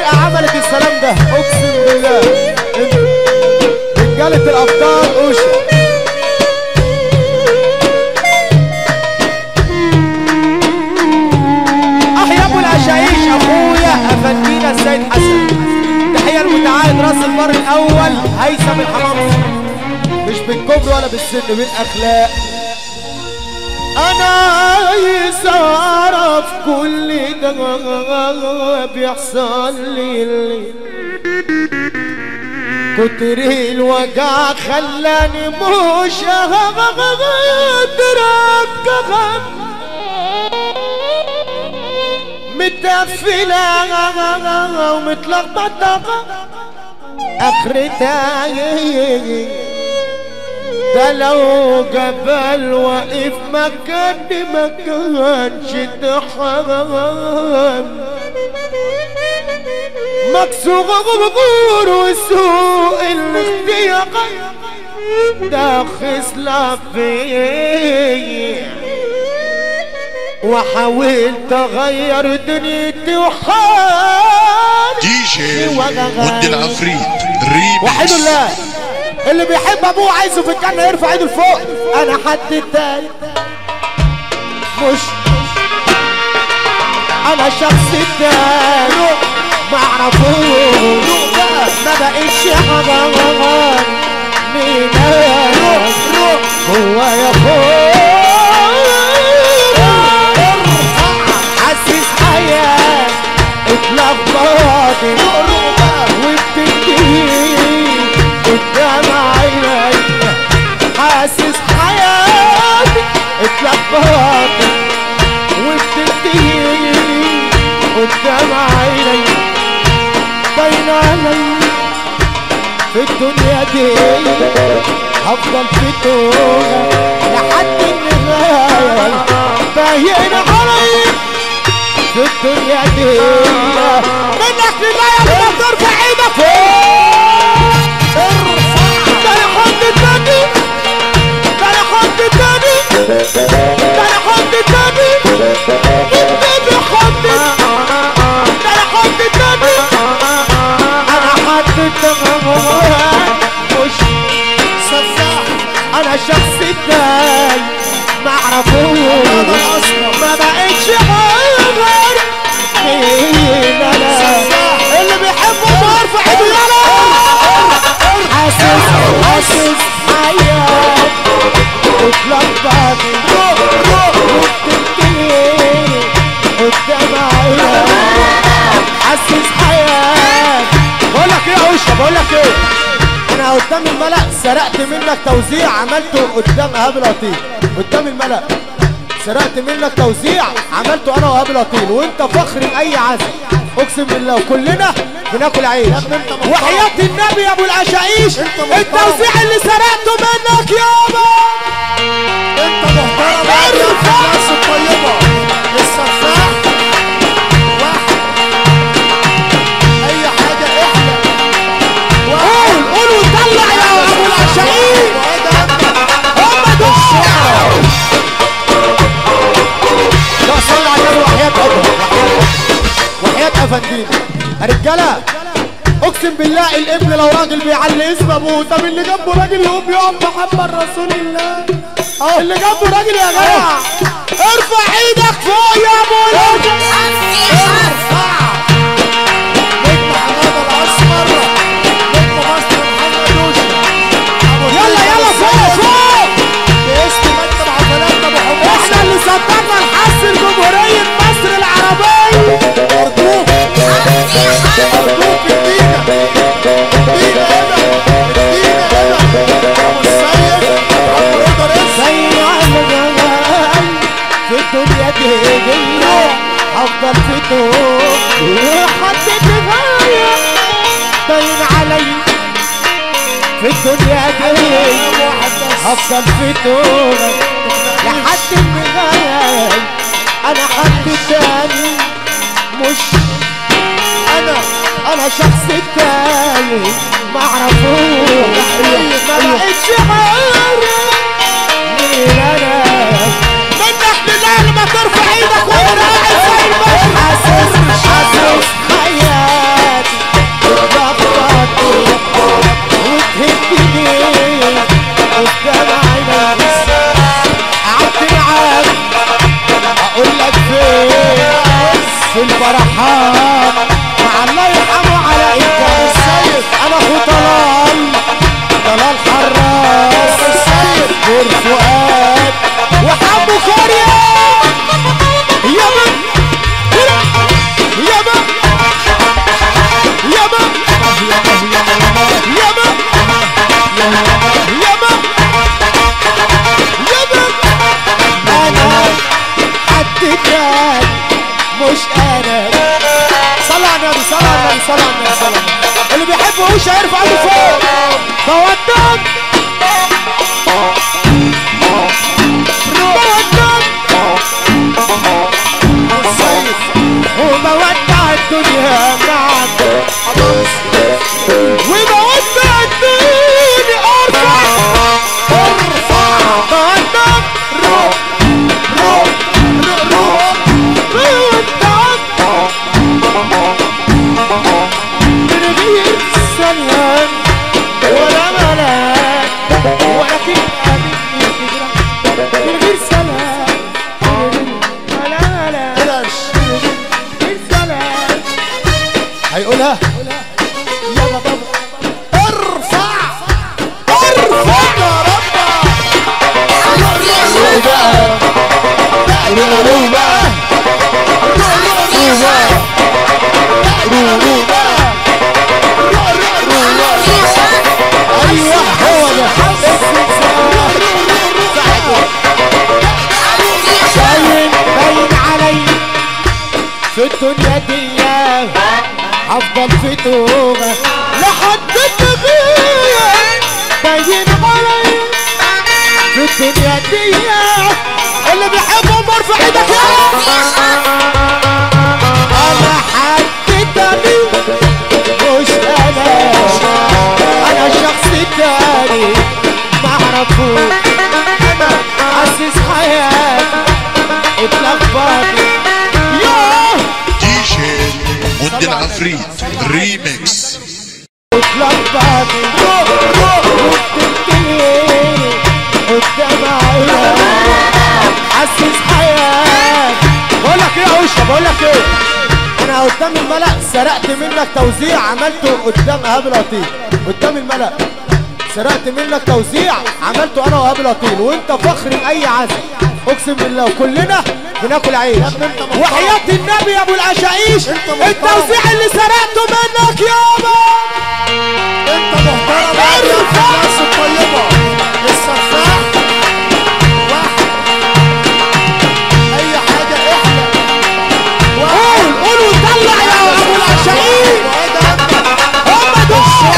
فرقة عملت السلام ده اقسم بالله رجالة الابطال اوشا اه يا ابو العشايش اخويا افندينا السيد حسن تحية المتعاهد راس البر الاول هيثم الحمامصي مش بالكبر ولا بالسن بالاخلاق انا عايز اعرف كل ده بيحصل لي ليه كتر الوجع خلاني مش قادر اتكلم متقفلة ومتلخبطة اخرتها ده لو جبل واقف مكاني ما كانش تحرم مكسور غرور وسوء الاختيار ده خصلة فيا وحاولت اغير دنيتي وحالي دي جي ود العفريت وحيد ريميكس الله اللي بيحب ابوه عايزه في الجنه يرفع ايده لفوق انا حد تاني مش انا شخص تاني ما اعرفوش ما بقتش حرام مين أنا؟ هو يا حاسس حياة اتلخبطت وبتنتهي قدام عيني حاسس حياتي اتلخبطت وبتنتهي قدام عيني باين علي في الدنيا دي هفضل في توبة لحد النهاية باين علي في الدنيا دي منك لله لما ترفع ايدك فوق ده انا حد تاني ده انا حد تاني ده انا حد تاني النبي حد ده انا حد تاني انا حد تاني مش سفاح انا شخص تاني ما اعرفوش ما بقتش غير مين انا اللي بيحبه بيرفع ايده يلا حاسس حاسس حياة اتلخبط وبتنتهي قدام عيني حاسس حياة بقول لك ايه يا وشه بقول لك ايه انا قدام الملأ سرقت منك توزيع عملته قدام ايهاب لطيف قدام الملأ سرقت منك توزيع عملته انا وهاب لطيف وانت فخر لاي عزم اقسم بالله وكلنا بناكل عيش وحياة النبي يا ابو العشايش التوزيع اللي سرقته منك يابا انت محترم يا ابني الناس الطيبة السفاح واحد اي حاجة احلى قول قول وطلع يا ابو العشايش هم دول لا صل على النبي وحياة أبوه وحياة أفندينا يا رجالة اقسم بالله الابن لو راجل بيعلي اسم ابوه طب اللي جنبه راجل يقوم يقف محمد رسول الله اه اللي جنبه راجل يا جماعه ارفع ايدك فوق يا ابو نجم حمادة الاسمر نجم مصر محمد يوسف أبو يلا سيد يلا أبو فوق سيد. فوق باسم مكتب عضلات ابو حمص احنا اللي صدقنا نحسن جمهورية مصر العربية ارجوك ارجوك ادينا ادينا هنا ادينا هنا ابو السيد ابو رضا رزق زي الجمال في الدنيا دي جاية هفضل في توب لحد النهاية باين علي في الدنيا دي هفضل في توب لحد النهاية انا حد تاني مش انا انا شخص تاني ما اعرفوش ما بقتش عارف مين انا منك لله لما ترفع ايدك وانا راعي زي ما حاسس حاسس حياة الفرحات مع الله يرحمه على إنجاز السيد أنا أخو طلال طلال حراس السيد نور فؤاد وحمو كوريا يابا يابا يابا يابا يابا يابا انا حد تاني مش انا صلى على النبي صلى على النبي صلى على النبي صلى على النبي اللي بيحب وش هيرفع ايده فوق بودك بودك وبودع الدنيا معك وبودع الدنيا ارفع ارفع بودك روح روح روح بودع من غير سلام ولا ملاك ولكن من غير سلام ولا ملاك بلاش من غير سلام هيقولها يلا بابا ارفع ارفع يا رب روح بقى روح بقى روح بقى روح بقى ايوه هو ده باين باين علي في الدنيا دي هفضل في توبة لحد النبي باين علي في الدنيا دي اللي بيحب عمر في ايدك يا انا حد تاني مش انا انا شخص تاني معرفوش انا حاسس حياتي اتلخبطت يوه دي جي ود العفريت ريميكس اتلخبطت وبتبتني قدام عيني حاسس حياتي بقول لك ايه يا وشه بقول لك ايه انا قدام الملأ سرقت منك توزيع عملته قدام ايهاب لطيف قدام الملأ سرقت منك توزيع عملته انا وايهاب لطيف وانت فخر لاي عزم اقسم بالله وكلنا بناكل عيش ابني انت محترم. وحياة النبي يا ابو العشايش انت محترم. التوزيع اللي سرقته منك يابا انت محترم يا ابني الناس الطيبه السفاح واحد اي حاجه احلى قول قول وطلع يا ابو العشايش هم دول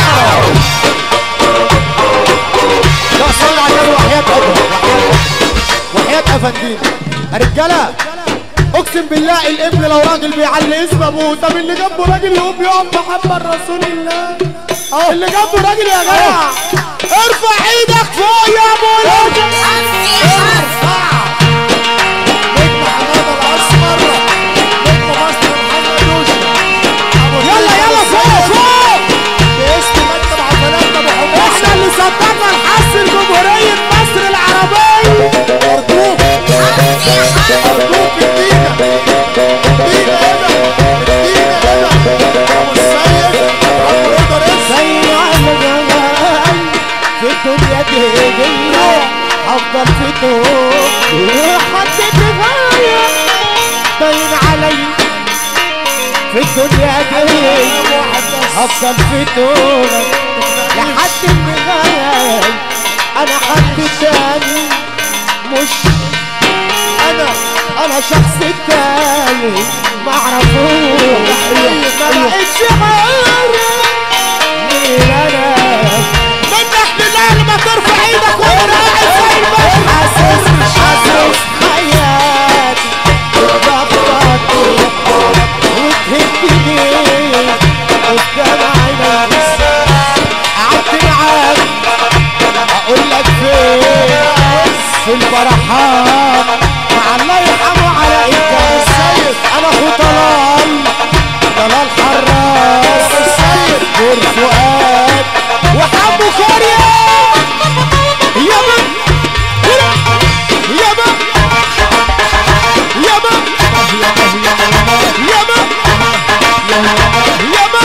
لا صل على النبي وحياة أبوه وحياة أفندين يا رجالة اقسم بالله الابن لو راجل بيعلي اسم ابوه طب اللي جنبه راجل يقوم يقف محمد رسول الله اه اللي جنبه راجل يا جماعه ارفع ايدك فوق يا ابو الهجر نجم حماده الاسمر نجم مصر محمد يوسف أبو يلا سيد يلا أبو فوق سيد. فوق باسم مكتب عفلات ابو حمص احنا اللي صدقنا نحسن جمهورية مصر العربية ارجوك ارجوك ادينا ادينا هنا ادينا هنا ابو السيد ابو رضا رزق زي على جمال في الدنيا دي هفضل في طوب لحد النهاية باين علي في الدنيا دي هفضل في طوب لحد النهاية انا حد تاني مش انا انا شخص تاني معرفوش ما بقتش عارف مين انا منك لله لما ترفع ايدك وانا قاعد زي المشهد حاسس حاسس حياتي ضغطتني وتهدني قدام عيني قعدت معاك اقول لك فين في الفرحات مع الله يرحمه على انجاز السيد انا اخو طلال طلال حراس السيد نور فؤاد وحمو كوريا يابا يابا يابا يابا يابا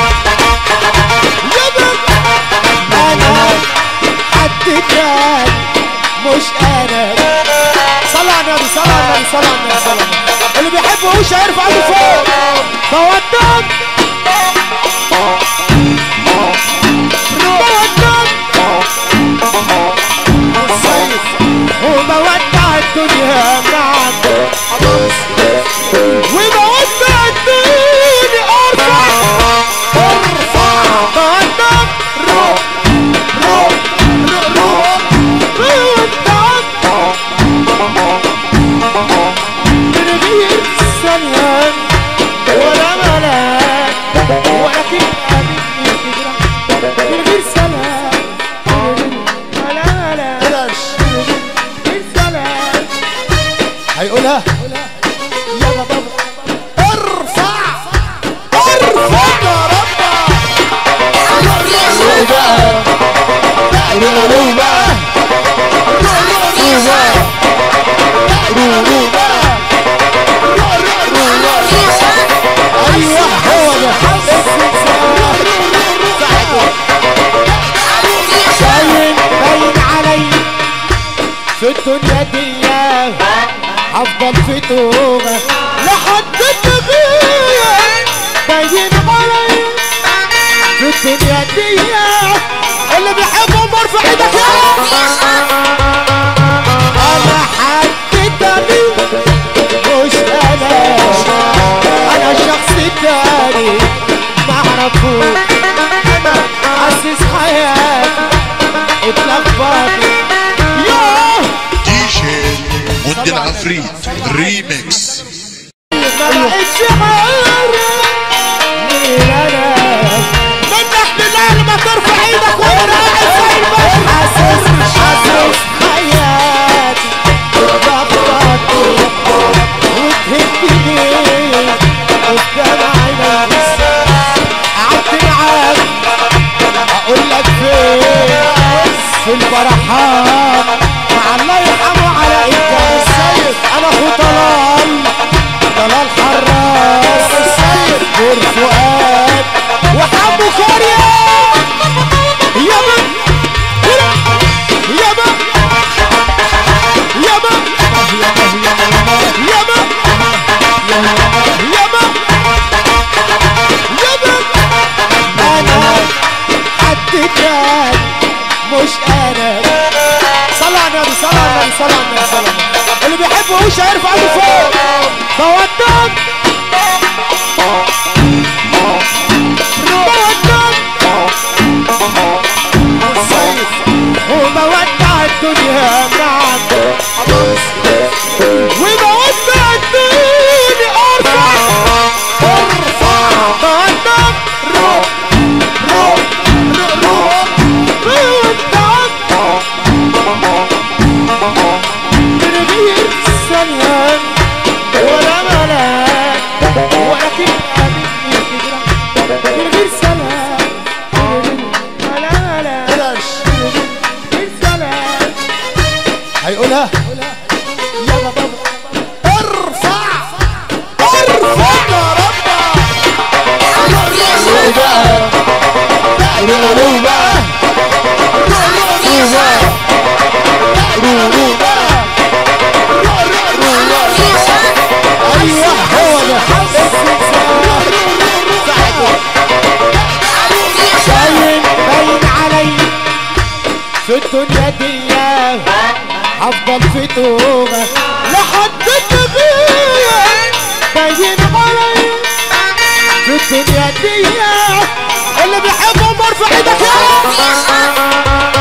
يابا انا حد تاني مش انا صلى على النبي صلى على النبي صلى على النبي صلى على النبي اللي بيحب وش هيرفع ايده فوق تودد تودد وبودع الدنيا معك وبودع الدنيا ارفع ارفع تودد روح روح روح روح من غير سلام ولا ملاك ولكن أبني تجرح من غير سلام ولا ملاك بلاش من غير سلام هيقولها يا بابا ارفع ارفع يا رب ايوه هو ده باين باين علي في الدنيا دي افضل في توبه لحد النبي باين علي في الدنيا دي اللي بيحب عمر في ايدك يا انا حد تاني مش انا انا شخص تاني ما اعرفوش انا حاسس حياتي اتلخبطت يوه ديجي مد العفريت ريميكس ما بقتش عارف مين انا منك لله لما ترفع ايدك وانا قاعد زي المشهد حاسس حاسس حياتي اتلخبطت وتهدني قدام عينك قعدت معاك اقول لك فين في الفرحات مع الله يرحمه على ايدك السيد انا اخو طلال طلال حراس السيد نور فؤاد وحمو كوريا يابا يابا يابا يابا يابا يابا انا حد تاني مش انا صلى على النبي صلى على النبي صلى على النبي صلى على النبي اللي بيحب وش هيرفع ايده فوق تودد تودد وبودع الدنيا معك وبودع الدنيا ارفع ارفع تودد روح روح روح روح من غير سلام ولا ملاك ولكن أبني تجرح من غير سلام ولا ملاك بلاش من غير سلام هيقولها يا بابا ارفع ارفع يا رب ايوه هو ده باين باين علي في الدنيا دي افضل في توبه لحد النبي باين علي في الدنيا دي اللي بيحب عمر في ايدك يا